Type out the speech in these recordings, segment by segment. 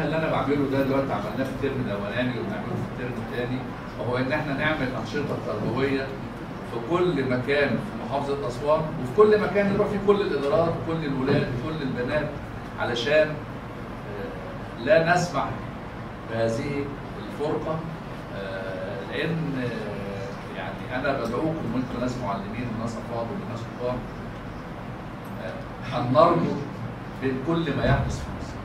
منها اللي انا بعمله ده دلوقتي عملناه في الترم الاولاني وبنعمله في الترم الثاني وهو ان احنا نعمل انشطه تربويه في كل مكان في محافظه اسوان وفي كل مكان نروح فيه كل الادارات وكل الولاد وكل البنات علشان آه، لا نسمح بهذه الفرقه آه، لان آه، يعني انا بدعوكم وانتم ناس معلمين وناس افاضل وناس كبار آه، ان نربط بين كل ما يحدث في مصر.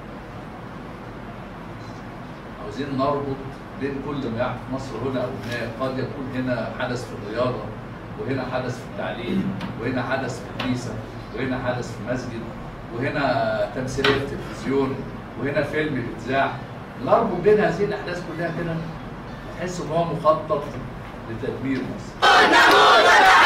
عاوزين نربط بين كل ما يحدث في مصر هنا او هناك، قد يكون هنا حدث في الرياضه وهنا حدث في التعليم وهنا حدث في كنيسه وهنا حدث في مسجد وهنا تمثيليه في التلفزيون وهنا فيلم بيتذاع نربط بين هذه الاحداث كلها كده تحس ان هو مخطط لتدمير مصر.